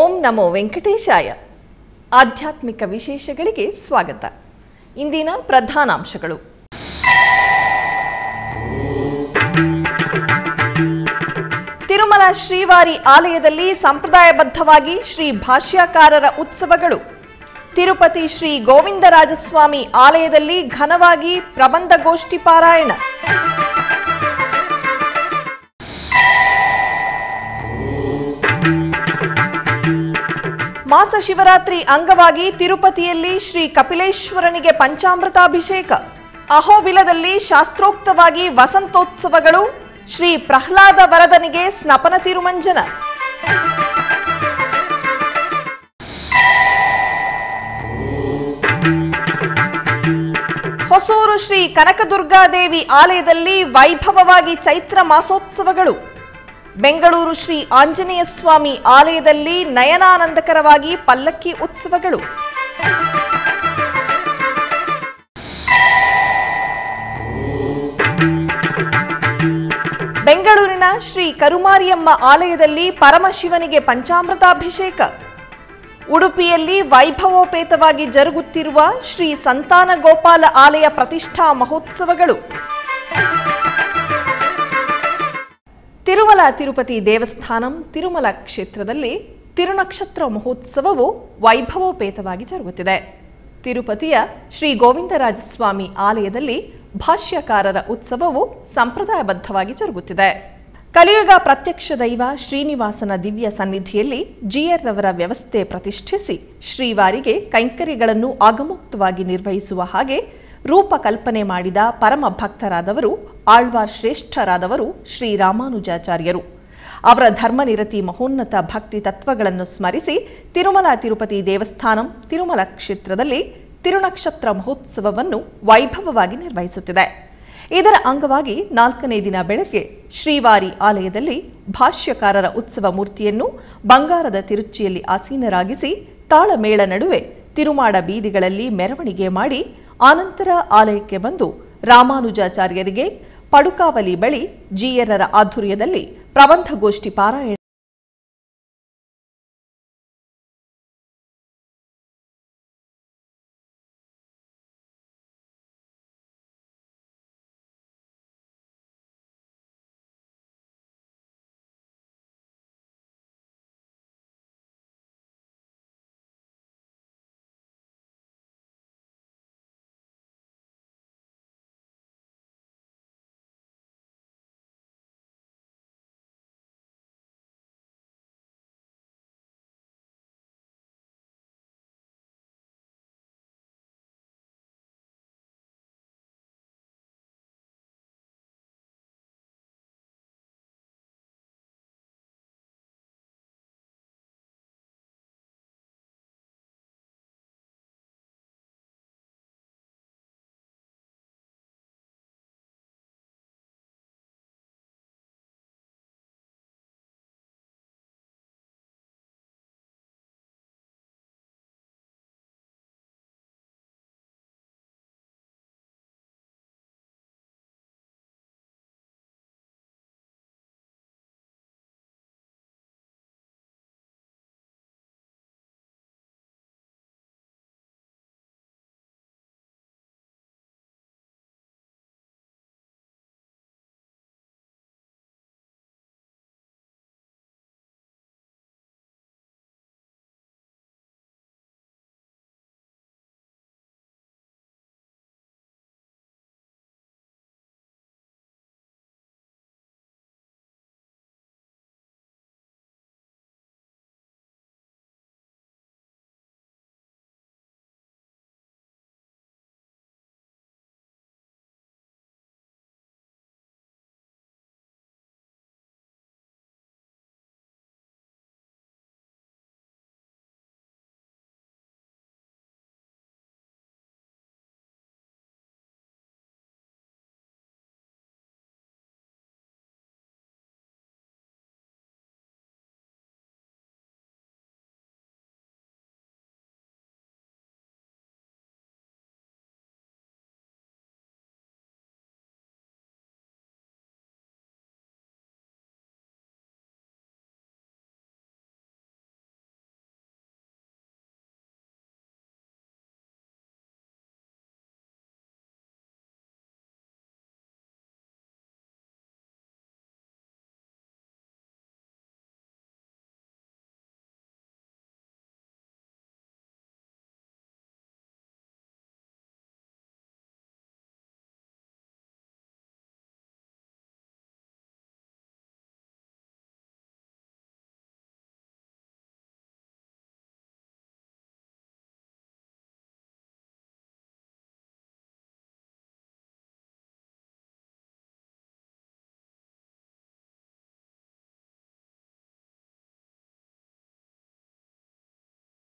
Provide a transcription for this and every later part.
ಓಂ ನಮೋ ವೆಂಕಟೇಶಾಯ ಆಧ್ಯಾತ್ಮಿಕ ವಿಶೇಷಗಳಿಗೆ ಸ್ವಾಗತ ಇಂದಿನ ಪ್ರಧಾನಾಂಶಗಳು ತಿರುಮಲ ಶ್ರೀವಾರಿ ಆಲಯದಲ್ಲಿ ಸಂಪ್ರದಾಯಬದ್ಧವಾಗಿ ಶ್ರೀ ಭಾಷ್ಯಕಾರರ ಉತ್ಸವಗಳು ತಿರುಪತಿ ಶ್ರೀ ಗೋವಿಂದರಾಜಸ್ವಾಮಿ ಆಲಯದಲ್ಲಿ ಘನವಾಗಿ ಪ್ರಬಂಧಗೋಷ್ಠಿ ಪಾರಾಯಣ ಮಾಸ ಶಿವರಾತ್ರಿ ಅಂಗವಾಗಿ ತಿರುಪತಿಯಲ್ಲಿ ಶ್ರೀ ಕಪಿಲೇಶ್ವರನಿಗೆ ಪಂಚಾಮೃತಾಭಿಷೇಕ ಅಹೋಬಿಲದಲ್ಲಿ ಶಾಸ್ತ್ರೋಕ್ತವಾಗಿ ವಸಂತೋತ್ಸವಗಳು ಶ್ರೀ ಪ್ರಹ್ಲಾದ ವರದನಿಗೆ ಸ್ನಪನ ತಿರುಮಂಜನ ಹೊಸೂರು ಶ್ರೀ ಕನಕದುರ್ಗಾದೇವಿ ಆಲಯದಲ್ಲಿ ವೈಭವವಾಗಿ ಚೈತ್ರ ಮಾಸೋತ್ಸವಗಳು ಬೆಂಗಳೂರು ಶ್ರೀ ಆಂಜನೇಯ ಸ್ವಾಮಿ ಆಲಯದಲ್ಲಿ ನಯನಾನಂದಕರವಾಗಿ ಪಲ್ಲಕ್ಕಿ ಉತ್ಸವಗಳು ಬೆಂಗಳೂರಿನ ಶ್ರೀ ಕರುಮಾರಿಯಮ್ಮ ಆಲಯದಲ್ಲಿ ಪರಮಶಿವನಿಗೆ ಪಂಚಾಮೃತಾಭಿಷೇಕ ಉಡುಪಿಯಲ್ಲಿ ವೈಭವೋಪೇತವಾಗಿ ಜರುಗುತ್ತಿರುವ ಶ್ರೀ ಸಂತಾನ ಗೋಪಾಲ ಆಲಯ ಪ್ರತಿಷ್ಠಾ ಮಹೋತ್ಸವಗಳು ತಿರುಮಲ ತಿರುಪತಿ ದೇವಸ್ಥಾನಂ ತಿರುಮಲ ಕ್ಷೇತ್ರದಲ್ಲಿ ತಿರುನಕ್ಷತ್ರ ಮಹೋತ್ಸವವು ವೈಭವೋಪೇತವಾಗಿ ಜರುಗುತ್ತಿದೆ ತಿರುಪತಿಯ ಶ್ರೀ ಗೋವಿಂದರಾಜಸ್ವಾಮಿ ಆಲಯದಲ್ಲಿ ಭಾಷ್ಯಕಾರರ ಉತ್ಸವವು ಸಂಪ್ರದಾಯಬದ್ಧವಾಗಿ ಜರುಗುತ್ತಿದೆ ಕಲಿಯುಗ ಪ್ರತ್ಯಕ್ಷ ದೈವ ಶ್ರೀನಿವಾಸನ ದಿವ್ಯ ಸನ್ನಿಧಿಯಲ್ಲಿ ಜಿಆರ್ ರವರ ವ್ಯವಸ್ಥೆ ಪ್ರತಿಷ್ಠಿಸಿ ಶ್ರೀವಾರಿಗೆ ಕೈಂಕರ್ಯಗಳನ್ನು ಆಗಮುಕ್ತವಾಗಿ ನಿರ್ವಹಿಸುವ ಹಾಗೆ ರೂಪಕಲ್ಪನೆ ಮಾಡಿದ ಪರಮ ಭಕ್ತರಾದವರು ಆಳ್ವಾರ್ ಶ್ರೇಷ್ಠರಾದವರು ಶ್ರೀ ರಾಮಾನುಜಾಚಾರ್ಯರು ಅವರ ಧರ್ಮನಿರತಿ ಮಹೋನ್ನತ ಭಕ್ತಿ ತತ್ವಗಳನ್ನು ಸ್ಮರಿಸಿ ತಿರುಮಲ ತಿರುಪತಿ ದೇವಸ್ಥಾನಂ ತಿರುಮಲ ಕ್ಷೇತ್ರದಲ್ಲಿ ತಿರುನಕ್ಷತ್ರ ಮಹೋತ್ಸವವನ್ನು ವೈಭವವಾಗಿ ನಿರ್ವಹಿಸುತ್ತಿದೆ ಇದರ ಅಂಗವಾಗಿ ನಾಲ್ಕನೇ ದಿನ ಬೆಳಗ್ಗೆ ಶ್ರೀವಾರಿ ಆಲಯದಲ್ಲಿ ಭಾಷ್ಯಕಾರರ ಉತ್ಸವ ಮೂರ್ತಿಯನ್ನು ಬಂಗಾರದ ತಿರುಚಿಯಲ್ಲಿ ಆಸೀನರಾಗಿಸಿ ತಾಳಮೇಳ ನಡುವೆ ತಿರುಮಾಡ ಬೀದಿಗಳಲ್ಲಿ ಮೆರವಣಿಗೆ ಮಾಡಿ ಆನಂತರ ಆಲಯಕ್ಕೆ ಬಂದು ರಾಮಾನುಜಾಚಾರ್ಯರಿಗೆ ಪಡುಕಾವಲಿ ಬಳಿ ಜಿಯರರ ಆಧ್ವರ್ಯದಲ್ಲಿ ಪ್ರಬಂಧಗೋಷ್ಠಿ ಪಾರಾಯಣ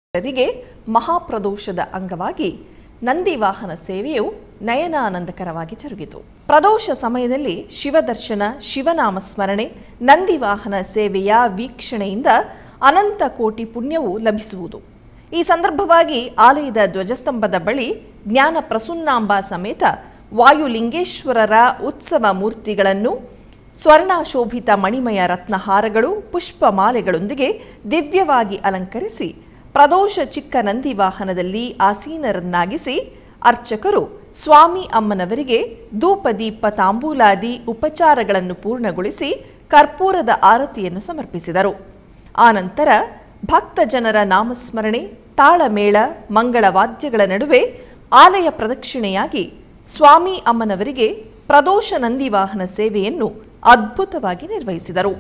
ಭಕ್ತರಿಗೆ ಮಹಾಪ್ರದೋಷದ ಅಂಗವಾಗಿ ನಂದಿ ವಾಹನ ಸೇವೆಯು ನಯನಾನಂದಕರವಾಗಿ ಜರುಗಿತು ಪ್ರದೋಷ ಸಮಯದಲ್ಲಿ ಶಿವದರ್ಶನ ಶಿವನಾಮ ಸ್ಮರಣೆ ನಂದಿ ವಾಹನ ಸೇವೆಯ ವೀಕ್ಷಣೆಯಿಂದ ಅನಂತ ಕೋಟಿ ಪುಣ್ಯವು ಲಭಿಸುವುದು ಈ ಸಂದರ್ಭವಾಗಿ ಆಲಯದ ಧ್ವಜಸ್ತಂಭದ ಬಳಿ ಜ್ಞಾನ ಪ್ರಸುನ್ನಾಂಬ ಸಮೇತ ವಾಯುಲಿಂಗೇಶ್ವರರ ಉತ್ಸವ ಮೂರ್ತಿಗಳನ್ನು ಸ್ವರ್ಣಶೋಭಿತ ಮಣಿಮಯ ರತ್ನಹಾರಗಳು ಪುಷ್ಪಮಾಲೆಗಳೊಂದಿಗೆ ದಿವ್ಯವಾಗಿ ಅಲಂಕರಿಸಿ ಪ್ರದೋಷ ಚಿಕ್ಕ ನಂದಿ ವಾಹನದಲ್ಲಿ ಆಸೀನರನ್ನಾಗಿಸಿ ಅರ್ಚಕರು ಸ್ವಾಮಿ ಅಮ್ಮನವರಿಗೆ ಧೂಪದೀಪ ತಾಂಬೂಲಾದಿ ಉಪಚಾರಗಳನ್ನು ಪೂರ್ಣಗೊಳಿಸಿ ಕರ್ಪೂರದ ಆರತಿಯನ್ನು ಸಮರ್ಪಿಸಿದರು ಆನಂತರ ಭಕ್ತ ಜನರ ನಾಮಸ್ಮರಣೆ ತಾಳಮೇಳ ಮಂಗಳವಾದ್ಯಗಳ ನಡುವೆ ಆಲಯ ಪ್ರದಕ್ಷಿಣೆಯಾಗಿ ಸ್ವಾಮಿ ಅಮ್ಮನವರಿಗೆ ಪ್ರದೋಷ ನಂದಿ ವಾಹನ ಸೇವೆಯನ್ನು ಅದ್ಭುತವಾಗಿ ನಿರ್ವಹಿಸಿದರು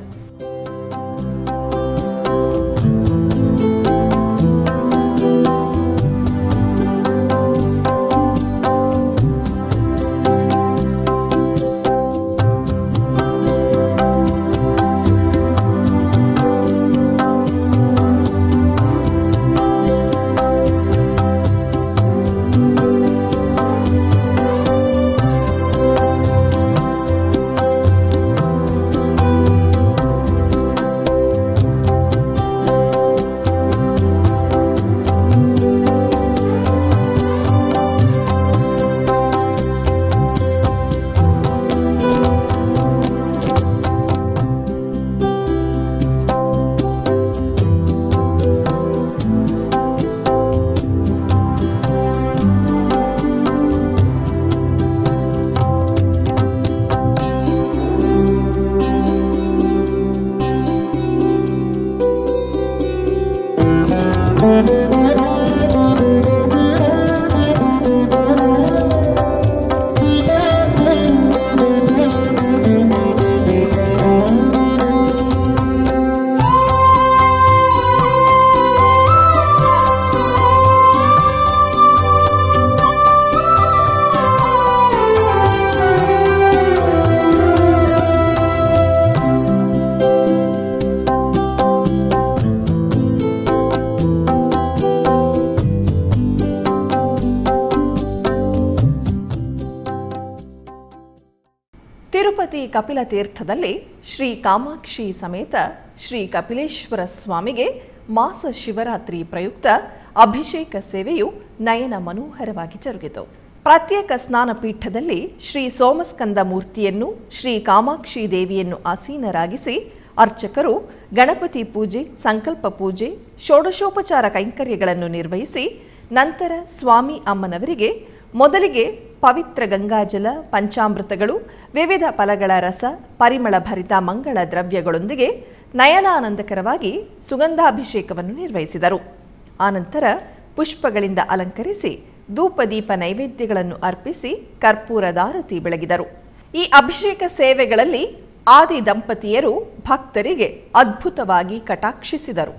ತಿರುಪತಿ ಕಪಿಲ ತೀರ್ಥದಲ್ಲಿ ಶ್ರೀ ಕಾಮಾಕ್ಷಿ ಸಮೇತ ಶ್ರೀ ಕಪಿಲೇಶ್ವರ ಸ್ವಾಮಿಗೆ ಮಾಸ ಶಿವರಾತ್ರಿ ಪ್ರಯುಕ್ತ ಅಭಿಷೇಕ ಸೇವೆಯು ನಯನ ಮನೋಹರವಾಗಿ ಜರುಗಿತು ಪ್ರತ್ಯೇಕ ಸ್ನಾನ ಪೀಠದಲ್ಲಿ ಶ್ರೀ ಸೋಮಸ್ಕಂದ ಮೂರ್ತಿಯನ್ನು ಶ್ರೀ ಕಾಮಾಕ್ಷಿ ದೇವಿಯನ್ನು ಆಸೀನರಾಗಿಸಿ ಅರ್ಚಕರು ಗಣಪತಿ ಪೂಜೆ ಸಂಕಲ್ಪ ಪೂಜೆ ಷೋಡಶೋಪಚಾರ ಕೈಂಕರ್ಯಗಳನ್ನು ನಿರ್ವಹಿಸಿ ನಂತರ ಸ್ವಾಮಿ ಅಮ್ಮನವರಿಗೆ ಮೊದಲಿಗೆ ಪವಿತ್ರ ಗಂಗಾಜಲ ಪಂಚಾಮೃತಗಳು ವಿವಿಧ ಫಲಗಳ ರಸ ಪರಿಮಳ ಭರಿತ ಮಂಗಳ ದ್ರವ್ಯಗಳೊಂದಿಗೆ ನಯನಾನಂದಕರವಾಗಿ ಸುಗಂಧಾಭಿಷೇಕವನ್ನು ನಿರ್ವಹಿಸಿದರು ಆನಂತರ ಪುಷ್ಪಗಳಿಂದ ಅಲಂಕರಿಸಿ ಧೂಪದೀಪ ನೈವೇದ್ಯಗಳನ್ನು ಅರ್ಪಿಸಿ ಕರ್ಪೂರದಾರತಿ ಬೆಳಗಿದರು ಈ ಅಭಿಷೇಕ ಸೇವೆಗಳಲ್ಲಿ ಆದಿ ದಂಪತಿಯರು ಭಕ್ತರಿಗೆ ಅದ್ಭುತವಾಗಿ ಕಟಾಕ್ಷಿಸಿದರು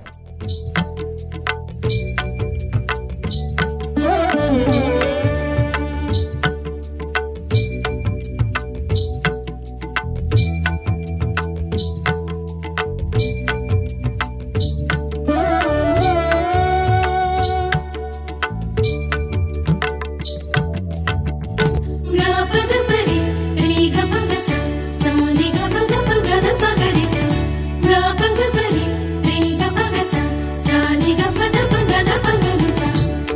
ಗಪದ ಪರಿ ರೀ ಗಪದ ಸ ಸಾನಿ ಗಪದ ಪಗದ ಪಗಡಿ ಸ ಗಪದ ಪರಿ ರೀ ಗಪದ ಸ ಸಾನಿ ಗಪದ ಪಗದ ಪಗಡಿ ಸ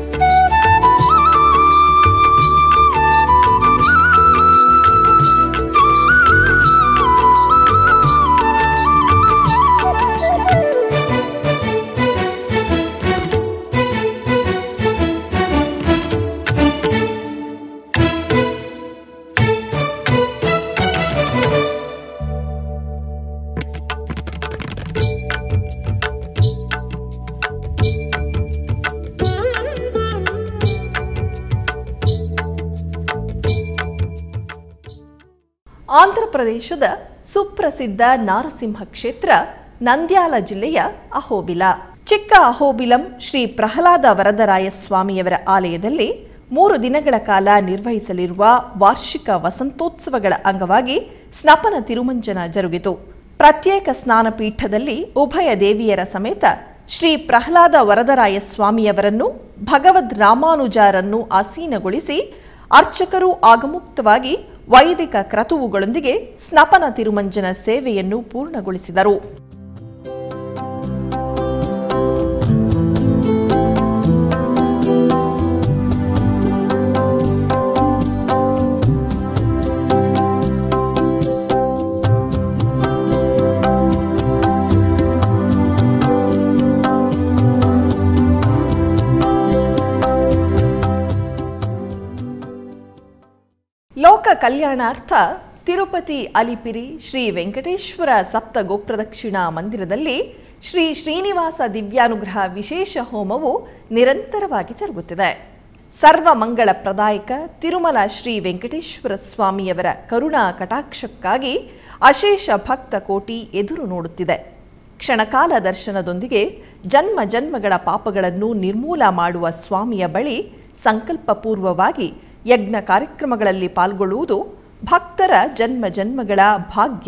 ಆಂಧ್ರಪ್ರದೇಶದ ಸುಪ್ರಸಿದ್ಧ ನಾರಸಿಂಹ ಕ್ಷೇತ್ರ ನಂದ್ಯಾಲ ಜಿಲ್ಲೆಯ ಅಹೋಬಿಲ ಚಿಕ್ಕ ಅಹೋಬಿಲಂ ಶ್ರೀ ಪ್ರಹ್ಲಾದ ವರದರಾಯ ಸ್ವಾಮಿಯವರ ಆಲಯದಲ್ಲಿ ಮೂರು ದಿನಗಳ ಕಾಲ ನಿರ್ವಹಿಸಲಿರುವ ವಾರ್ಷಿಕ ವಸಂತೋತ್ಸವಗಳ ಅಂಗವಾಗಿ ಸ್ನಪನ ತಿರುಮಂಜನ ಜರುಗಿತು ಪ್ರತ್ಯೇಕ ಸ್ನಾನ ಪೀಠದಲ್ಲಿ ಉಭಯ ದೇವಿಯರ ಸಮೇತ ಶ್ರೀ ಪ್ರಹ್ಲಾದ ವರದರಾಯ ಸ್ವಾಮಿಯವರನ್ನು ಭಗವದ್ ರಾಮಾನುಜರನ್ನು ಆಸೀನಗೊಳಿಸಿ ಅರ್ಚಕರು ಆಗಮುಕ್ತವಾಗಿ ವೈದಿಕ ಕ್ರತುವುಗಳೊಂದಿಗೆ ಸ್ನಪನ ತಿರುಮಂಜನ ಸೇವೆಯನ್ನು ಪೂರ್ಣಗೊಳಿಸಿದರು ಲೋಕ ಕಲ್ಯಾಣಾರ್ಥ ತಿರುಪತಿ ಅಲಿಪಿರಿ ಶ್ರೀ ವೆಂಕಟೇಶ್ವರ ಸಪ್ತ ಗೋಪ್ರದಕ್ಷಿಣಾ ಮಂದಿರದಲ್ಲಿ ಶ್ರೀ ಶ್ರೀನಿವಾಸ ದಿವ್ಯಾನುಗ್ರಹ ವಿಶೇಷ ಹೋಮವು ನಿರಂತರವಾಗಿ ಜರುಗುತ್ತಿದೆ ಸರ್ವ ಮಂಗಳ ಪ್ರದಾಯಕ ತಿರುಮಲ ಶ್ರೀ ವೆಂಕಟೇಶ್ವರ ಸ್ವಾಮಿಯವರ ಕರುಣಾ ಕಟಾಕ್ಷಕ್ಕಾಗಿ ಅಶೇಷ ಭಕ್ತ ಕೋಟಿ ಎದುರು ನೋಡುತ್ತಿದೆ ಕ್ಷಣಕಾಲ ದರ್ಶನದೊಂದಿಗೆ ಜನ್ಮ ಜನ್ಮಗಳ ಪಾಪಗಳನ್ನು ನಿರ್ಮೂಲ ಮಾಡುವ ಸ್ವಾಮಿಯ ಬಳಿ ಸಂಕಲ್ಪಪೂರ್ವವಾಗಿ ಯಜ್ಞ ಕಾರ್ಯಕ್ರಮಗಳಲ್ಲಿ ಪಾಲ್ಗೊಳ್ಳುವುದು ಭಕ್ತರ ಜನ್ಮ ಜನ್ಮಗಳ ಭಾಗ್ಯ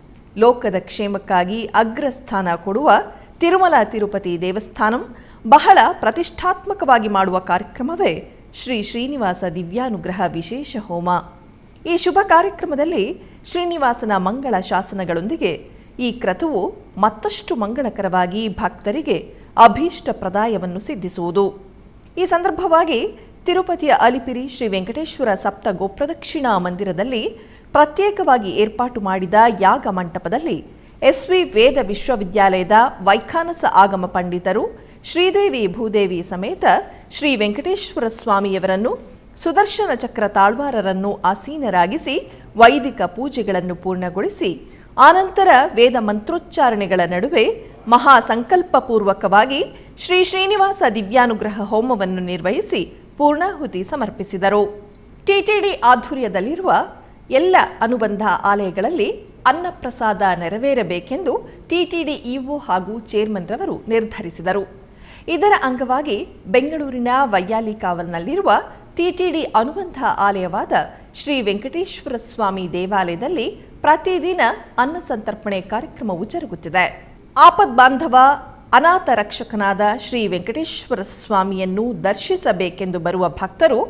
ಲೋಕದ ಕ್ಷೇಮಕ್ಕಾಗಿ ಅಗ್ರಸ್ಥಾನ ಕೊಡುವ ತಿರುಮಲ ತಿರುಪತಿ ದೇವಸ್ಥಾನಂ ಬಹಳ ಪ್ರತಿಷ್ಠಾತ್ಮಕವಾಗಿ ಮಾಡುವ ಕಾರ್ಯಕ್ರಮವೇ ಶ್ರೀ ಶ್ರೀನಿವಾಸ ದಿವ್ಯಾನುಗ್ರಹ ವಿಶೇಷ ಹೋಮ ಈ ಶುಭ ಕಾರ್ಯಕ್ರಮದಲ್ಲಿ ಶ್ರೀನಿವಾಸನ ಮಂಗಳ ಶಾಸನಗಳೊಂದಿಗೆ ಈ ಕ್ರತುವು ಮತ್ತಷ್ಟು ಮಂಗಳಕರವಾಗಿ ಭಕ್ತರಿಗೆ ಅಭೀಷ್ಟ ಪ್ರದಾಯವನ್ನು ಸಿದ್ಧಿಸುವುದು ಈ ಸಂದರ್ಭವಾಗಿ ತಿರುಪತಿಯ ಅಲಿಪಿರಿ ಶ್ರೀ ವೆಂಕಟೇಶ್ವರ ಸಪ್ತ ಗೋಪ್ರದಕ್ಷಿಣಾ ಮಂದಿರದಲ್ಲಿ ಪ್ರತ್ಯೇಕವಾಗಿ ಏರ್ಪಾಟು ಮಾಡಿದ ಯಾಗ ಮಂಟಪದಲ್ಲಿ ಎಸ್ವಿ ವೇದ ವಿಶ್ವವಿದ್ಯಾಲಯದ ವೈಖಾನಸ ಆಗಮ ಪಂಡಿತರು ಶ್ರೀದೇವಿ ಭೂದೇವಿ ಸಮೇತ ಶ್ರೀ ವೆಂಕಟೇಶ್ವರ ಸ್ವಾಮಿಯವರನ್ನು ಸುದರ್ಶನ ಚಕ್ರ ತಾಳ್ವಾರರನ್ನು ಆಸೀನರಾಗಿಸಿ ವೈದಿಕ ಪೂಜೆಗಳನ್ನು ಪೂರ್ಣಗೊಳಿಸಿ ಆನಂತರ ವೇದ ಮಂತ್ರೋಚ್ಚಾರಣೆಗಳ ನಡುವೆ ಮಹಾ ಸಂಕಲ್ಪಪೂರ್ವಕವಾಗಿ ಶ್ರೀ ಶ್ರೀನಿವಾಸ ದಿವ್ಯಾನುಗ್ರಹ ಹೋಮವನ್ನು ನಿರ್ವಹಿಸಿ ಪೂರ್ಣಾಹುತಿ ಸಮರ್ಪಿಸಿದರು ಟಿಟಿಡಿ ಆಧ್ವರ್ಯದಲ್ಲಿರುವ ಎಲ್ಲ ಅನುಬಂಧ ಆಲಯಗಳಲ್ಲಿ ಅನ್ನಪ್ರಸಾದ ನೆರವೇರಬೇಕೆಂದು ಟಿಟಿಡಿ ಇಒ ಹಾಗೂ ಚೇರ್ಮನ್ ರವರು ನಿರ್ಧರಿಸಿದರು ಇದರ ಅಂಗವಾಗಿ ಬೆಂಗಳೂರಿನ ವೈಯಾಲಿ ಕಾವಲ್ನಲ್ಲಿರುವ ಟಿಟಿಡಿ ಅನುಬಂಧ ಆಲಯವಾದ ಶ್ರೀ ವೆಂಕಟೇಶ್ವರ ಸ್ವಾಮಿ ದೇವಾಲಯದಲ್ಲಿ ಪ್ರತಿದಿನ ಅನ್ನ ಸಂತರ್ಪಣೆ ಕಾರ್ಯಕ್ರಮವು ಜರುಗುತ್ತಿದೆ ಆಪದ್ ಬಾಂಧವ ಅನಾಥ ರಕ್ಷಕನಾದ ಶ್ರೀ ವೆಂಕಟೇಶ್ವರ ಸ್ವಾಮಿಯನ್ನು ದರ್ಶಿಸಬೇಕೆಂದು ಬರುವ ಭಕ್ತರು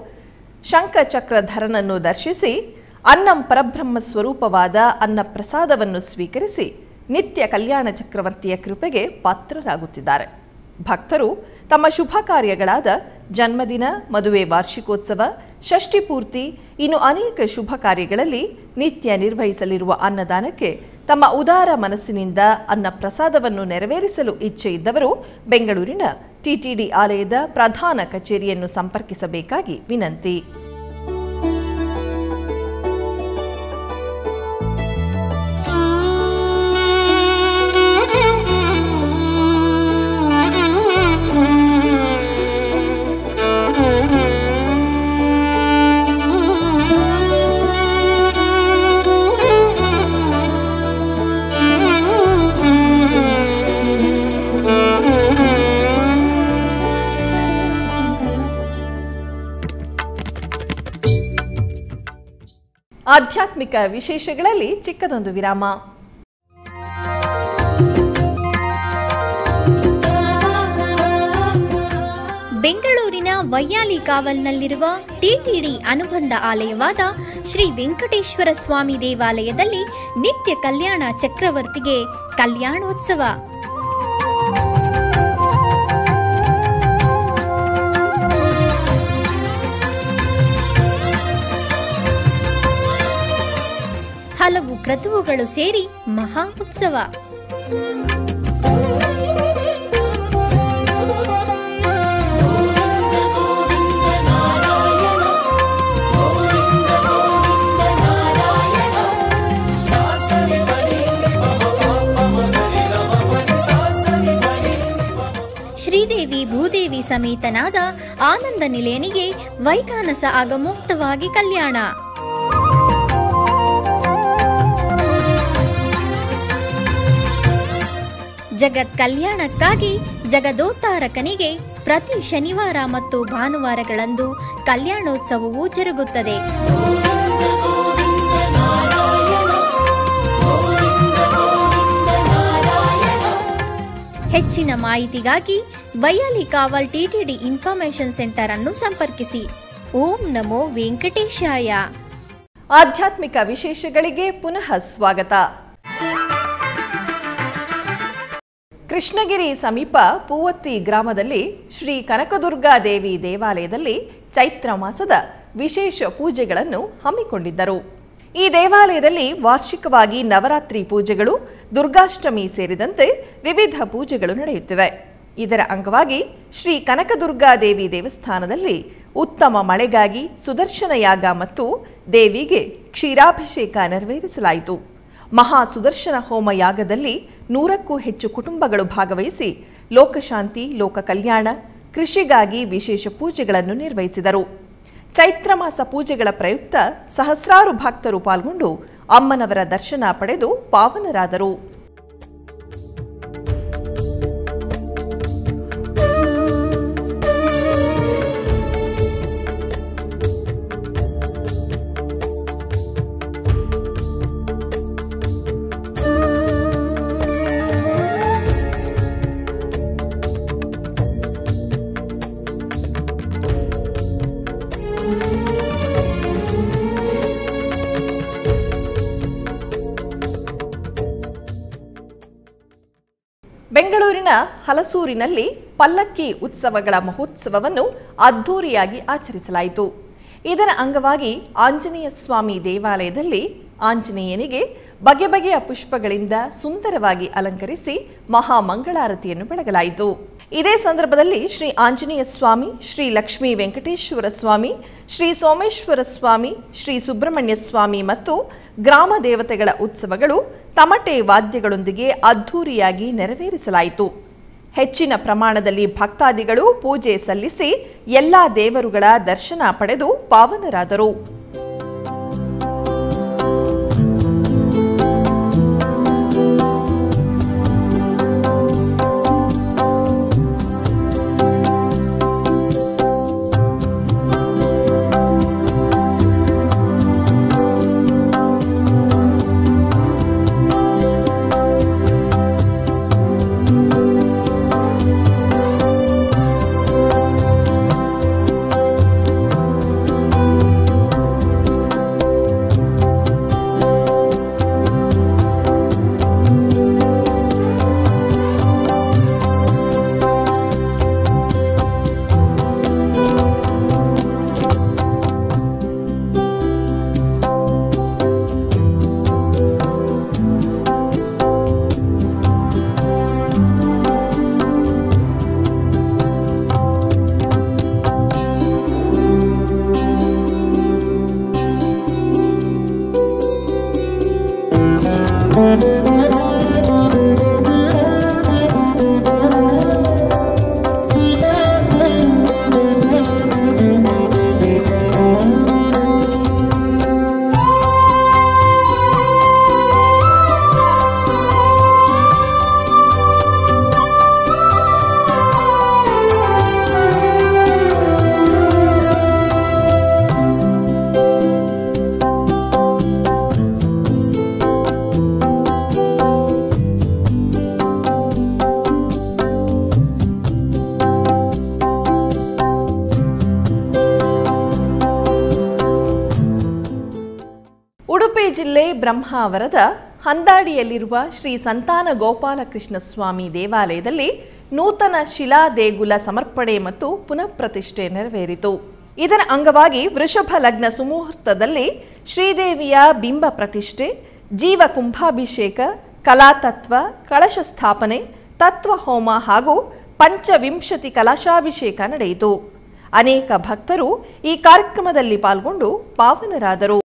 ಶಂಖಚಕ್ರಧರನನ್ನು ದರ್ಶಿಸಿ ಅನ್ನಂ ಪರಬ್ರಹ್ಮ ಸ್ವರೂಪವಾದ ಅನ್ನ ಪ್ರಸಾದವನ್ನು ಸ್ವೀಕರಿಸಿ ನಿತ್ಯ ಕಲ್ಯಾಣ ಚಕ್ರವರ್ತಿಯ ಕೃಪೆಗೆ ಪಾತ್ರರಾಗುತ್ತಿದ್ದಾರೆ ಭಕ್ತರು ತಮ್ಮ ಶುಭ ಕಾರ್ಯಗಳಾದ ಜನ್ಮದಿನ ಮದುವೆ ವಾರ್ಷಿಕೋತ್ಸವ ಷಷ್ಠಿ ಪೂರ್ತಿ ಇನ್ನು ಅನೇಕ ಶುಭ ಕಾರ್ಯಗಳಲ್ಲಿ ನಿತ್ಯ ನಿರ್ವಹಿಸಲಿರುವ ಅನ್ನದಾನಕ್ಕೆ ತಮ್ಮ ಉದಾರ ಮನಸ್ಸಿನಿಂದ ಅನ್ನ ಪ್ರಸಾದವನ್ನು ನೆರವೇರಿಸಲು ಇಚ್ಛೆ ಇದ್ದವರು ಬೆಂಗಳೂರಿನ ಟಿಟಿಡಿ ಆಲಯದ ಪ್ರಧಾನ ಕಚೇರಿಯನ್ನು ಸಂಪರ್ಕಿಸಬೇಕಾಗಿ ವಿನಂತಿ ಆಧ್ಯಾತ್ಮಿಕ ವಿಶೇಷಗಳಲ್ಲಿ ಚಿಕ್ಕದೊಂದು ವಿರಾಮ ಬೆಂಗಳೂರಿನ ವೈಯಾಲಿ ಕಾವಲ್ನಲ್ಲಿರುವ ಟಿಟಿಡಿ ಅನುಬಂಧ ಆಲಯವಾದ ಶ್ರೀ ವೆಂಕಟೇಶ್ವರ ಸ್ವಾಮಿ ದೇವಾಲಯದಲ್ಲಿ ನಿತ್ಯ ಕಲ್ಯಾಣ ಚಕ್ರವರ್ತಿಗೆ ಕಲ್ಯಾಣೋತ್ಸವ ಹಲವು ಕ್ರತುವುಗಳು ಸೇರಿ ಮಹಾ ಉತ್ಸವ ಶ್ರೀದೇವಿ ಭೂದೇವಿ ಸಮೇತನಾದ ಆನಂದ ನಿಲಯನಿಗೆ ವೈಖಾನಸ ಆಗಮೋಕ್ತವಾಗಿ ಕಲ್ಯಾಣ ಜಗತ್ ಕಲ್ಯಾಣಕ್ಕಾಗಿ ಜಗದೋತ್ತಾರಕನಿಗೆ ಪ್ರತಿ ಶನಿವಾರ ಮತ್ತು ಭಾನುವಾರಗಳಂದು ಕಲ್ಯಾಣೋತ್ಸವವು ಜರುಗುತ್ತದೆ ಹೆಚ್ಚಿನ ಮಾಹಿತಿಗಾಗಿ Vyalikaval TTD information centre ಅನ್ನು ಸಂಪರ್ಕಿಸಿ ಓಂ ನಮೋ ವೆಂಕಟೇಶಾಯ ಆಧ್ಯಾತ್ಮಿಕ ವಿಶೇಷಗಳಿಗೆ ಪುನಃ ಸ್ವಾಗತ ಕೃಷ್ಣಗಿರಿ ಸಮೀಪ ಪೂವತ್ತಿ ಗ್ರಾಮದಲ್ಲಿ ಶ್ರೀ ಕನಕದುರ್ಗಾ ದೇವಿ ದೇವಾಲಯದಲ್ಲಿ ಚೈತ್ರ ಮಾಸದ ವಿಶೇಷ ಪೂಜೆಗಳನ್ನು ಹಮ್ಮಿಕೊಂಡಿದ್ದರು ಈ ದೇವಾಲಯದಲ್ಲಿ ವಾರ್ಷಿಕವಾಗಿ ನವರಾತ್ರಿ ಪೂಜೆಗಳು ದುರ್ಗಾಷ್ಟಮಿ ಸೇರಿದಂತೆ ವಿವಿಧ ಪೂಜೆಗಳು ನಡೆಯುತ್ತಿವೆ ಇದರ ಅಂಗವಾಗಿ ಶ್ರೀ ಕನಕದುರ್ಗಾ ದೇವಿ ದೇವಸ್ಥಾನದಲ್ಲಿ ಉತ್ತಮ ಮಳೆಗಾಗಿ ಸುದರ್ಶನ ಯಾಗ ಮತ್ತು ದೇವಿಗೆ ಕ್ಷೀರಾಭಿಷೇಕ ನೆರವೇರಿಸಲಾಯಿತು ಮಹಾ ಸುದರ್ಶನ ಹೋಮ ಯಾಗದಲ್ಲಿ ನೂರಕ್ಕೂ ಹೆಚ್ಚು ಕುಟುಂಬಗಳು ಭಾಗವಹಿಸಿ ಲೋಕಶಾಂತಿ ಲೋಕ ಕಲ್ಯಾಣ ಕೃಷಿಗಾಗಿ ವಿಶೇಷ ಪೂಜೆಗಳನ್ನು ನಿರ್ವಹಿಸಿದರು ಚೈತ್ರ ಮಾಸ ಪೂಜೆಗಳ ಪ್ರಯುಕ್ತ ಸಹಸ್ರಾರು ಭಕ್ತರು ಪಾಲ್ಗೊಂಡು ಅಮ್ಮನವರ ದರ್ಶನ ಪಡೆದು ಪಾವನರಾದರು ಬೆಂಗಳೂರಿನ ಹಲಸೂರಿನಲ್ಲಿ ಪಲ್ಲಕ್ಕಿ ಉತ್ಸವಗಳ ಮಹೋತ್ಸವವನ್ನು ಅದ್ಧೂರಿಯಾಗಿ ಆಚರಿಸಲಾಯಿತು ಇದರ ಅಂಗವಾಗಿ ಆಂಜನೇಯ ಸ್ವಾಮಿ ದೇವಾಲಯದಲ್ಲಿ ಆಂಜನೇಯನಿಗೆ ಬಗೆ ಬಗೆಯ ಪುಷ್ಪಗಳಿಂದ ಸುಂದರವಾಗಿ ಅಲಂಕರಿಸಿ ಮಹಾ ಮಂಗಳಾರತಿಯನ್ನು ಬೆಳಗಲಾಯಿತು ಇದೇ ಸಂದರ್ಭದಲ್ಲಿ ಶ್ರೀ ಆಂಜನೇಯ ಸ್ವಾಮಿ ಶ್ರೀ ಲಕ್ಷ್ಮೀ ವೆಂಕಟೇಶ್ವರ ಸ್ವಾಮಿ ಶ್ರೀ ಸೋಮೇಶ್ವರ ಸ್ವಾಮಿ ಶ್ರೀ ಸುಬ್ರಹ್ಮಣ್ಯ ಸ್ವಾಮಿ ಮತ್ತು ಗ್ರಾಮ ದೇವತೆಗಳ ಉತ್ಸವಗಳು ತಮಟೆ ವಾದ್ಯಗಳೊಂದಿಗೆ ಅದ್ಧೂರಿಯಾಗಿ ನೆರವೇರಿಸಲಾಯಿತು ಹೆಚ್ಚಿನ ಪ್ರಮಾಣದಲ್ಲಿ ಭಕ್ತಾದಿಗಳು ಪೂಜೆ ಸಲ್ಲಿಸಿ ಎಲ್ಲಾ ದೇವರುಗಳ ದರ್ಶನ ಪಡೆದು ಪಾವನರಾದರು ಉಡುಪಿ ಜಿಲ್ಲೆ ಬ್ರಹ್ಮಾವರದ ಹಂದಾಡಿಯಲ್ಲಿರುವ ಶ್ರೀ ಸಂತಾನ ಗೋಪಾಲಕೃಷ್ಣ ಸ್ವಾಮಿ ದೇವಾಲಯದಲ್ಲಿ ನೂತನ ಶಿಲಾ ದೇಗುಲ ಸಮರ್ಪಣೆ ಮತ್ತು ಪುನಃ ಪ್ರತಿಷ್ಠೆ ನೆರವೇರಿತು ಇದರ ಅಂಗವಾಗಿ ವೃಷಭ ಲಗ್ನ ಸುಮುಹೂರ್ತದಲ್ಲಿ ಶ್ರೀದೇವಿಯ ಬಿಂಬ ಪ್ರತಿಷ್ಠೆ ಜೀವ ಕುಂಭಾಭಿಷೇಕ ಕಲಾತತ್ವ ಕಳಶ ಸ್ಥಾಪನೆ ತತ್ವ ಹೋಮ ಹಾಗೂ ಪಂಚವಿಂಶತಿ ಕಲಶಾಭಿಷೇಕ ನಡೆಯಿತು ಅನೇಕ ಭಕ್ತರು ಈ ಕಾರ್ಯಕ್ರಮದಲ್ಲಿ ಪಾಲ್ಗೊಂಡು ಪಾವನರಾದರು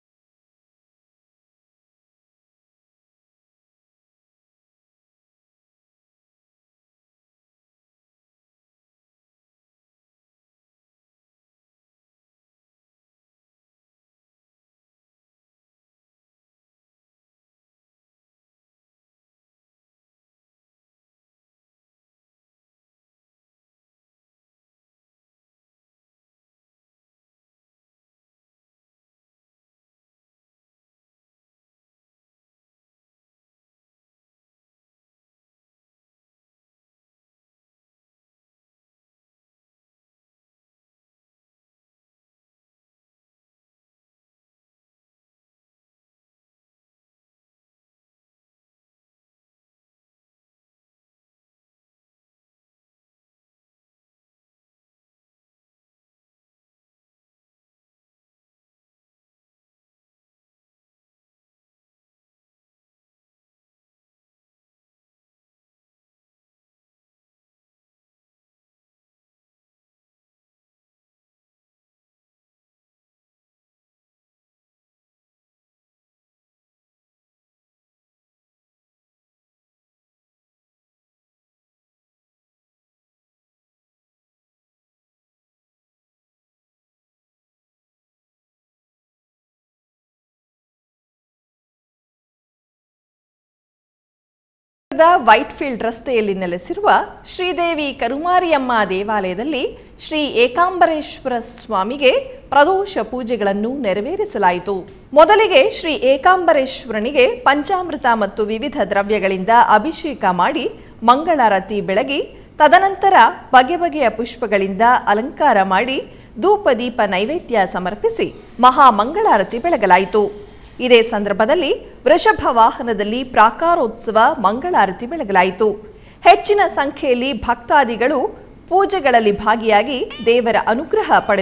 ನಗರದ ವೈಟ್ಫೀಲ್ಡ್ ರಸ್ತೆಯಲ್ಲಿ ನೆಲೆಸಿರುವ ಶ್ರೀದೇವಿ ಕರುಮಾರಿಯಮ್ಮ ದೇವಾಲಯದಲ್ಲಿ ಶ್ರೀ ಏಕಾಂಬರೇಶ್ವರ ಸ್ವಾಮಿಗೆ ಪ್ರದೋಷ ಪೂಜೆಗಳನ್ನು ನೆರವೇರಿಸಲಾಯಿತು ಮೊದಲಿಗೆ ಶ್ರೀ ಏಕಾಂಬರೇಶ್ವರನಿಗೆ ಪಂಚಾಮೃತ ಮತ್ತು ವಿವಿಧ ದ್ರವ್ಯಗಳಿಂದ ಅಭಿಷೇಕ ಮಾಡಿ ಮಂಗಳಾರತಿ ಬೆಳಗಿ ತದನಂತರ ಬಗೆ ಬಗೆಯ ಪುಷ್ಪಗಳಿಂದ ಅಲಂಕಾರ ಮಾಡಿ ಧೂಪ ದೀಪ ನೈವೇದ್ಯ ಸಮರ್ಪಿಸಿ ಮಹಾಮಂಗಳಾರತಿ ಬೆಳಗಲಾಯಿತು ಇದೇ ಸಂದರ್ಭದಲ್ಲಿ ವೃಷಭ ವಾಹನದಲ್ಲಿ ಪ್ರಾಕಾರೋತ್ಸವ ಮಂಗಳಾರತಿ ಬೆಳಗಲಾಯಿತು ಹೆಚ್ಚಿನ ಸಂಖ್ಯೆಯಲ್ಲಿ ಭಕ್ತಾದಿಗಳು ಪೂಜೆಗಳಲ್ಲಿ ಭಾಗಿಯಾಗಿ ದೇವರ ಅನುಗ್ರಹ ಪಡೆದರು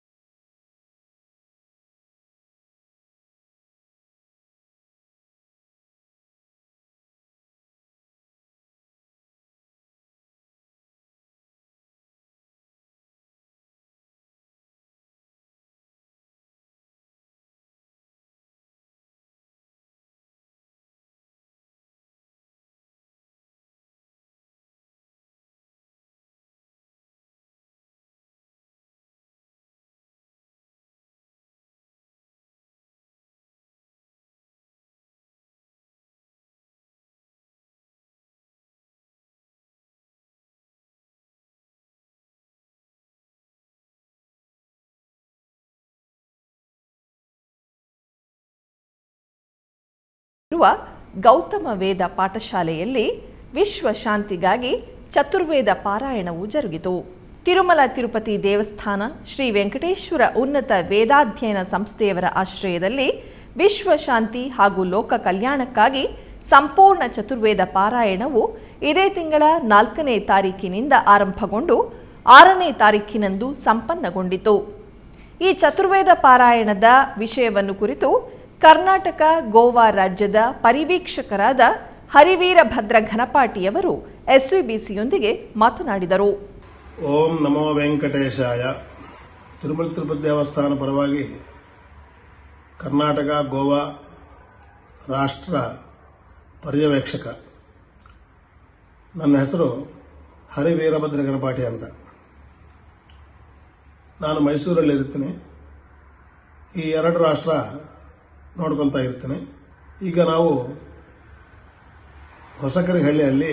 ಇರುವ ಗೌತಮ ವೇದ ಪಾಠಶಾಲೆಯಲ್ಲಿ ವಿಶ್ವ ಶಾಂತಿಗಾಗಿ ಚತುರ್ವೇದ ಪಾರಾಯಣವು ಜರುಗಿತು ತಿರುಮಲ ತಿರುಪತಿ ದೇವಸ್ಥಾನ ಶ್ರೀ ವೆಂಕಟೇಶ್ವರ ಉನ್ನತ ವೇದಾಧ್ಯಯನ ಸಂಸ್ಥೆಯವರ ಆಶ್ರಯದಲ್ಲಿ ವಿಶ್ವ ಶಾಂತಿ ಹಾಗೂ ಲೋಕ ಕಲ್ಯಾಣಕ್ಕಾಗಿ ಸಂಪೂರ್ಣ ಚತುರ್ವೇದ ಪಾರಾಯಣವು ಇದೇ ತಿಂಗಳ ನಾಲ್ಕನೇ ತಾರೀಕಿನಿಂದ ಆರಂಭಗೊಂಡು ಆರನೇ ತಾರೀಕಿನಂದು ಸಂಪನ್ನಗೊಂಡಿತು ಈ ಚತುರ್ವೇದ ಪಾರಾಯಣದ ವಿಷಯವನ್ನು ಕುರಿತು ಕರ್ನಾಟಕ ಗೋವಾ ರಾಜ್ಯದ ಪರಿವೀಕ್ಷಕರಾದ ಹರಿವೀರ ಭದ್ರ ಘನಪಾಟಿಯವರು ಎಸ್ವಿಬಿಸಿಯೊಂದಿಗೆ ಮಾತನಾಡಿದರು ಓಂ ನಮೋ ವೆಂಕಟೇಶಾಯ ತಿರುಮಲ ತಿರುಪತಿ ದೇವಸ್ಥಾನ ಪರವಾಗಿ ಕರ್ನಾಟಕ ಗೋವಾ ರಾಷ್ಟ್ರ ಪರ್ಯವೇಕ್ಷಕ ನನ್ನ ಹೆಸರು ಹರಿ ವೀರಭದ್ರ ಗಣಪಾಟಿ ಅಂತ ನಾನು ಮೈಸೂರಲ್ಲಿ ಇರ್ತೀನಿ ಈ ಎರಡು ರಾಷ್ಟ್ರ ನೋಡ್ಕೊತಾ ಇರ್ತೀನಿ ಈಗ ನಾವು ಹೊಸಕರಿಹಳ್ಳಿಯಲ್ಲಿ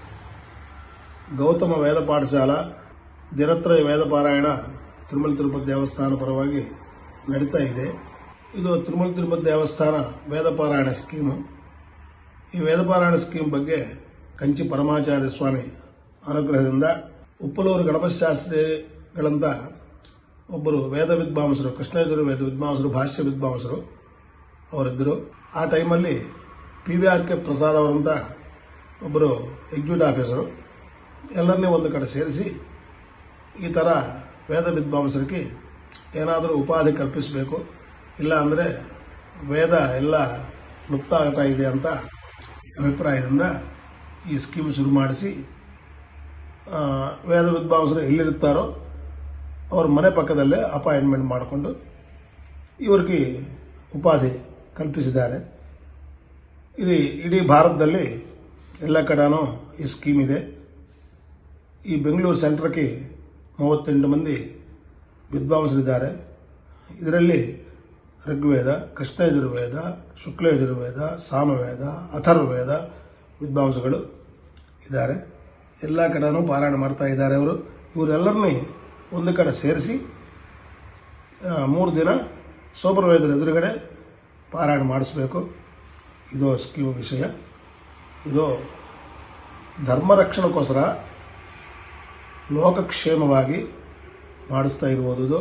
ಗೌತಮ ವೇದ ಪಾಠಶಾಲಾ ದಿನತ್ರಯ ವೇದ ಪಾರಾಯಣ ತಿರುಮಲ ತಿರುಪತಿ ದೇವಸ್ಥಾನ ಪರವಾಗಿ ನಡೀತಾ ಇದೆ ಇದು ತಿರುಮಲ ತಿರುಪತಿ ದೇವಸ್ಥಾನ ವೇದ ಪಾರಾಯಣ ಸ್ಕೀಮು ಈ ವೇದ ಪಾರಾಯಣ ಸ್ಕೀಮ್ ಬಗ್ಗೆ ಕಂಚಿ ಪರಮಾಚಾರ್ಯ ಸ್ವಾಮಿ ಅನುಗ್ರಹದಿಂದ ಉಪ್ಪಲೂರು ಗಣಪಶಾಸ್ತ್ರಿಗಳಂತ ಒಬ್ಬರು ವೇದ ವಿದ್ವಾಂಸರು ಕೃಷ್ಣಯಜುರು ವೇದ ವಿದ್ವಾಂಸರು ಭಾಷ್ಯ ವಿದ್ವಾಂಸರು ಅವರಿದ್ದರು ಆ ಟೈಮಲ್ಲಿ P V R K Prasad ಅವರಂತ ಒಬ್ಬರು ಎಕ್ಸಿಕ್ಯೂಟಿವ್ ಆಫೀಸರು ಎಲ್ಲರನ್ನೇ ಒಂದು ಕಡೆ ಸೇರಿಸಿ ಈ ಥರ ವೇದ ವಿದ್ವಾಂಸರಿಗೆ ಏನಾದರೂ ಉಪಾಧಿ ಕಲ್ಪಿಸಬೇಕು ಇಲ್ಲ ಅಂದರೆ ವೇದ ಎಲ್ಲ ಲುಪ್ತ ಆಗ್ತಾ ಇದೆ ಅಂತ ಅಭಿಪ್ರಾಯದಿಂದ ಈ ಸ್ಕೀಮ್ ಶುರು ಮಾಡಿಸಿ ಆ, ವೇದ ವಿದ್ವಾಂಸರು ಎಲ್ಲಿರುತ್ತಾರೋ ಅವ್ರ ಮನೆ ಪಕ್ಕದಲ್ಲೇ ಅಪಾಯಿಂಟ್ಮೆಂಟ್ ಮಾಡಿಕೊಂಡು ಇವರಿಗೆ ಉಪಾಧಿ ಕಲ್ಪಿಸಿದ್ದಾರೆ ಇದು ಇಡೀ ಭಾರತದಲ್ಲಿ ಎಲ್ಲ ಕಡೆನೂ ಈ ಸ್ಕೀಮ್ ಇದೆ ಈ ಬೆಂಗಳೂರು ಸೆಂಟ್ರಕ್ಕೆ ಮೂವತ್ತೆಂಟು ಮಂದಿ ವಿದ್ವಾಂಸರಿದ್ದಾರೆ ಇದರಲ್ಲಿ ಋಗ್ವೇದ ಕೃಷ್ಣ ಯಜುರ್ವೇದ ಶುಕ್ಲ ಯಜುರ್ವೇದ ಸಾಮವೇದ ಅಥರ್ವವೇದ ವಿದ್ವಾಂಸಗಳು ಇದ್ದಾರೆ ಎಲ್ಲ ಕಡೆನೂ ಪಾರಾಯಣ ಮಾಡ್ತಾ ಇದ್ದಾರೆ ಅವರು ಇವರೆಲ್ಲರನ್ನೇ ಒಂದು ಕಡೆ ಸೇರಿಸಿ ಮೂರು ದಿನ ಸೂಪರ್ವೈಸರ್ ಎದುರುಗಡೆ ಪಾರಾಯಣ ಮಾಡಿಸಬೇಕು ಇದು ಸ್ಕೀಮ್ ವಿಷಯ ಇದು ಧರ್ಮ ರಕ್ಷಣಕ್ಕೋಸ್ಕರ ಲೋಕಕ್ಷೇಮವಾಗಿ ಮಾಡಿಸ್ತಾ ಇರುವುದು ಇದು.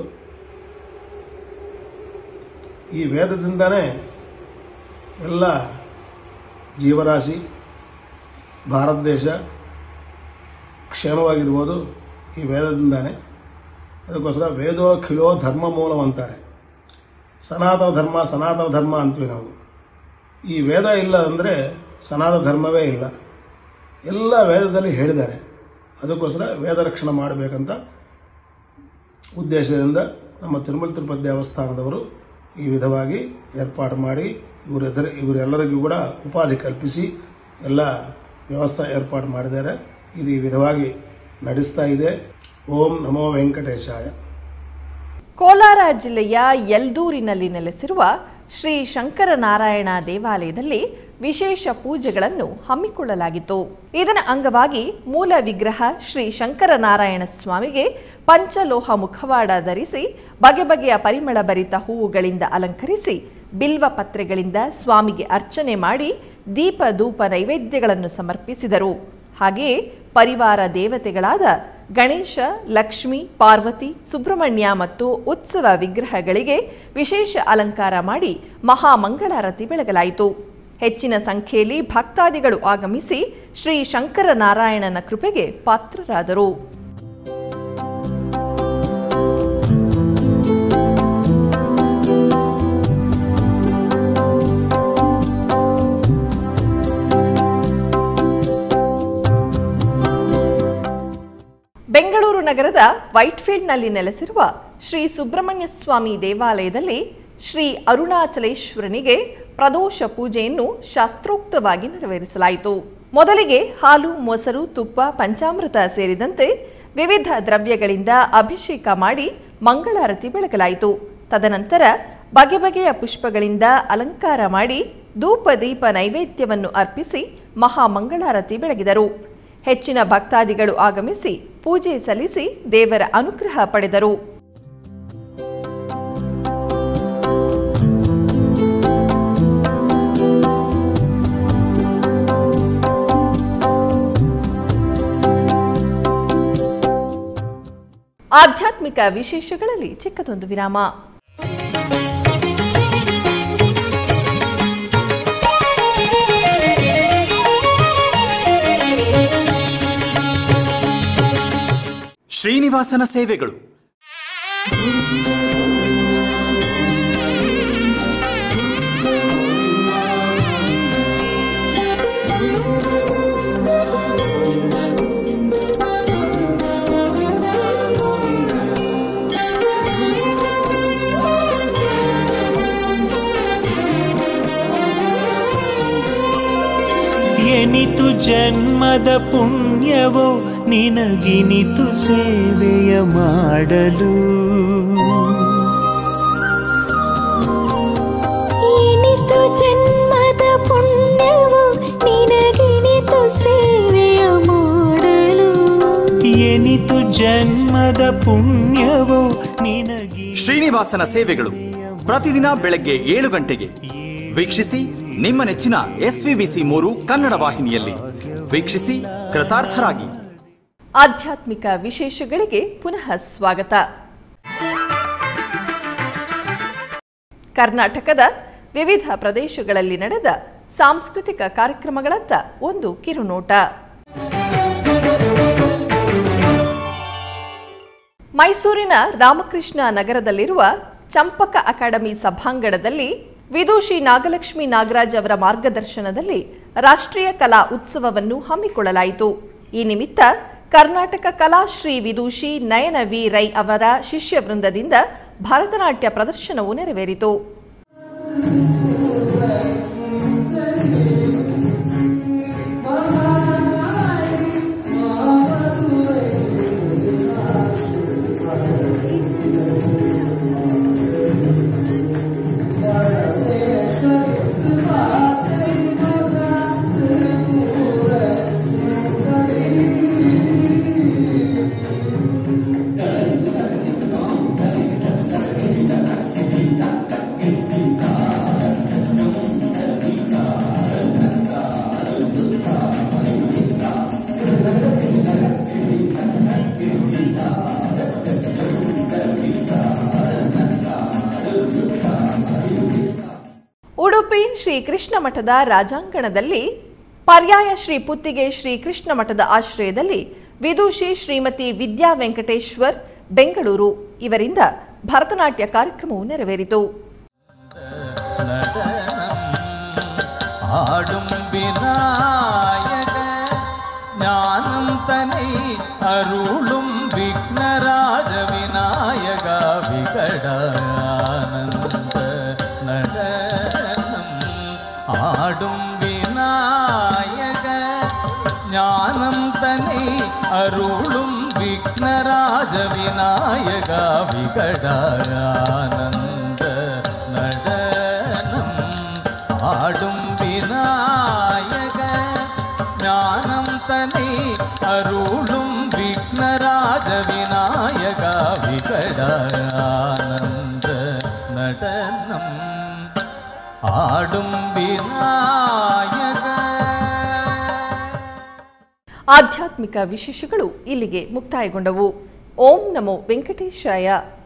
ಈ ವೇದದಿಂದನೇ ಎಲ್ಲ ಜೀವರಾಶಿ ಭಾರತ ದೇಶ ಕ್ಷೇಮವಾಗಿರ್ಬೋದು ಈ ವೇದದಿಂದಾನೇ ಅದಕ್ಕೋಸ್ಕರ ವೇದೋಖಿಲೋ ಧರ್ಮ ಮೂಲಂ ಅಂತಾರೆ ಸನಾತನ ಧರ್ಮ ಸನಾತನ ಧರ್ಮ ಅಂತೀವಿ ನಾವು ಈ ವೇದ ಇಲ್ಲ ಅಂದರೆ ಸನಾತನ ಧರ್ಮವೇ ಇಲ್ಲ ಎಲ್ಲ ವೇದದಲ್ಲಿ ಹೇಳಿದ್ದಾರೆ ಅದಕ್ಕೋಸ್ಕರ ವೇದ ರಕ್ಷಣೆ ಮಾಡಬೇಕಂತ ಉದ್ದೇಶದಿಂದ ನಮ್ಮ ತಿರುಮಲ ತಿರುಪತಿ ದೇವಸ್ಥಾನದವರು ಈ ವಿಧವಾಗಿ ಏರ್ಪಾಡು ಮಾಡಿ ಇವರೆದರ ಇವರೆಲ್ಲರಿಗೂ ಕೂಡ ಉಪಾಧಿ ಕಲ್ಪಿಸಿ ಎಲ್ಲ ವ್ಯವಸ್ಥೆ ಏರ್ಪಾಡು ಮಾಡಿದ್ದಾರೆ ಇದು ಈ ವಿಧವಾಗಿ ನಡೆಸ್ತಾ ಇದೆ ಓಂ ನಮೋ ವೆಂಕಟೇಶಾಯ ಕೋಲಾರ ಜಿಲ್ಲೆಯ ಯಲ್ದೂರಿನಲ್ಲಿ ನೆಲೆಸಿರುವ ಶ್ರೀ ಶಂಕರನಾರಾಯಣ ದೇವಾಲಯದಲ್ಲಿ ವಿಶೇಷ ಪೂಜೆಗಳನ್ನು ಹಮ್ಮಿಕೊಳ್ಳಲಾಗಿತ್ತು ಇದರ ಅಂಗವಾಗಿ ಮೂಲ ವಿಗ್ರಹ ಶ್ರೀ ಶಂಕರನಾರಾಯಣ ಸ್ವಾಮಿಗೆ ಪಂಚಲೋಹ ಮುಖವಾಡ ಧರಿಸಿ ಬಗೆ ಬಗೆಯ ಪರಿಮಳ ಭರಿತ ಹೂವುಗಳಿಂದ ಅಲಂಕರಿಸಿ ಬಿಲ್ವ ಪತ್ರೆಗಳಿಂದ ಸ್ವಾಮಿಗೆ ಅರ್ಚನೆ ಮಾಡಿ ದೀಪ ಧೂಪ ನೈವೇದ್ಯಗಳನ್ನು ಸಮರ್ಪಿಸಿದರು ಹಾಗೆಯೇ ಪರಿವಾರ ದೇವತೆಗಳಾದ ಗಣೇಶ ಲಕ್ಷ್ಮಿ ಪಾರ್ವತಿ ಸುಬ್ರಹ್ಮಣ್ಯ ಮತ್ತು ಉತ್ಸವ ವಿಗ್ರಹಗಳಿಗೆ ವಿಶೇಷ ಅಲಂಕಾರ ಮಾಡಿ ಮಹಾಮಂಗಳಾರತಿ ಬೆಳಗಲಾಯಿತು ಹೆಚ್ಚಿನ ಸಂಖ್ಯೆಯಲ್ಲಿ ಭಕ್ತಾದಿಗಳು ಆಗಮಿಸಿ ಶ್ರೀ ಶಂಕರನಾರಾಯಣನ ಕೃಪೆಗೆ ಪಾತ್ರರಾದರು ಬೆಂಗಳೂರು ನಗರದ ವೈಟ್ಫೀಲ್ಡ್ನಲ್ಲಿ ನೆಲೆಸಿರುವ ಶ್ರೀ ಸುಬ್ರಹ್ಮಣ್ಯ ಸ್ವಾಮಿ ದೇವಾಲಯದಲ್ಲಿ ಶ್ರೀ ಅರುಣಾಚಲೇಶ್ವರನಿಗೆ ಪ್ರದೋಷ ಪೂಜೆಯನ್ನು ಶಾಸ್ತ್ರೋಕ್ತವಾಗಿ ನೆರವೇರಿಸಲಾಯಿತು ಮೊದಲಿಗೆ ಹಾಲು ಮೊಸರು ತುಪ್ಪ ಪಂಚಾಮೃತ ಸೇರಿದಂತೆ ವಿವಿಧ ದ್ರವ್ಯಗಳಿಂದ ಅಭಿಷೇಕ ಮಾಡಿ ಮಂಗಳಾರತಿ ಬೆಳಗಲಾಯಿತು ತದನಂತರ ಬಗೆ ಬಗೆಯ ಪುಷ್ಪಗಳಿಂದ ಅಲಂಕಾರ ಮಾಡಿ ಧೂಪ ದೀಪ ನೈವೇದ್ಯವನ್ನು ಅರ್ಪಿಸಿ ಮಹಾಮಂಗಳಾರತಿ ಬೆಳಗಿದರು ಹೆಚ್ಚಿನ ಭಕ್ತಾದಿಗಳು ಆಗಮಿಸಿ ಪೂಜೆ ಸಲ್ಲಿಸಿ ದೇವರ ಅನುಗ್ರಹ ಪಡೆದರು ಆಧ್ಯಾತ್ಮಿಕ ವಿಶೇಷಗಳಲ್ಲಿ ಚಿಕ್ಕದೊಂದು ವಿರಾಮ ಶ್ರೀನಿವಾಸನ ಸೇವೆಗಳು ಎನಿತು ಜನ್ಮದ ಪುಣ್ಯವೋ ನಿನಗಿನಿತು ಸೇವೆಯ ಮಾಡಲು ಏನಿತು ಜನ್ಮದ ಪುಣ್ಯವು ನಿನಗಿನಿತು ಸೇವೆಯ ಮಾಡಲು ಎನಿತು ಜನ್ಮದ ಪುಣ್ಯವೋ ನಿನಗಿ ಶ್ರೀನಿವಾಸನ ಸೇವೆಗಳು ಪ್ರತಿದಿನ ಬೆಳಗ್ಗೆ ಏಳು ಗಂಟೆಗೆ ವೀಕ್ಷಿಸಿ ನಿಮ್ಮ ನೆಚ್ಚಿನ ಎಸ್ವಿಬಿಸಿ ಮೂರು ಕನ್ನಡ ವಾಹಿನಿಯಲ್ಲಿ ವೀಕ್ಷಿಸಿ ಕೃತಾರ್ಥರಾಗಿ ಆಧ್ಯಾತ್ಮಿಕ ವಿಶೇಷಗಳಿಗೆ ಪುನಃ ಸ್ವಾಗತ ಕರ್ನಾಟಕದ ವಿವಿಧ ಪ್ರದೇಶಗಳಲ್ಲಿ ನಡೆದ ಸಾಂಸ್ಕೃತಿಕ ಕಾರ್ಯಕ್ರಮಗಳತ್ತ ಒಂದು ಕಿರುನೋಟ ಮೈಸೂರಿನ ರಾಮಕೃಷ್ಣ ನಗರದಲ್ಲಿರುವ ಚಂಪಕ ಅಕಾಡೆಮಿ ಸಭಾಂಗಣದಲ್ಲಿ ವಿದೂಷಿ ನಾಗಲಕ್ಷ್ಮಿ ನಾಗರಾಜ್ ಅವರ ಮಾರ್ಗದರ್ಶನದಲ್ಲಿ ರಾಷ್ಟ್ರೀಯ ಕಲಾ ಉತ್ಸವವನ್ನು ಹಮ್ಮಿಕೊಳ್ಳಲಾಯಿತು ಈ ನಿಮಿತ್ತ ಕರ್ನಾಟಕ ಕಲಾಶ್ರೀ ವಿದೂಷಿ ನಯನ ವಿ ರೈ ಅವರ ಶಿಷ್ಯ ವೃಂದದಿಂದ ಭರತನಾಟ್ಯ ಪ್ರದರ್ಶನವು ನೆರವೇರಿತು ಉಡುಪಿ ಶ್ರೀ ಕೃಷ್ಣ ಮಠದ ರಾಜಾಂಗಣದಲ್ಲಿ ಪರ್ಯಾಯ ಶ್ರೀ ಪುತ್ತಿಗೆ ಶ್ರೀ ಕೃಷ್ಣ ಮಠದ ಆಶ್ರಯದಲ್ಲಿ ವಿದೂಷಿ ಶ್ರೀಮತಿ ವಿದ್ಯಾ ವೆಂಕಟೇಶ್ವರ್ ಬೆಂಗಳೂರು ಇವರಿಂದ ಭರತನಾಟ್ಯ ಕಾರ್ಯಕ್ರಮವು ನೆರವೇರಿತು ஆடும் விநாயக ஞானம் தனை அருளும் விக்னராஜ விநாயக விகடானந்த நடனம் ஆடும் விநாயக ஞானம் தனை அருளும் விக்னராஜ விநாயக விகடானந்த நடனம் ஆடும் விநாயக சகடானந்த நடனம் ஆடும் விநாயக ಆಧ್ಯಾತ್ಮಿಕ ವಿಶೇಷಗಳು ಇಲ್ಲಿಗೆ ಮುಕ್ತಾಯಗೊಂಡವು ಓಂ ನಮೋ ವೆಂಕಟೇಶಾಯ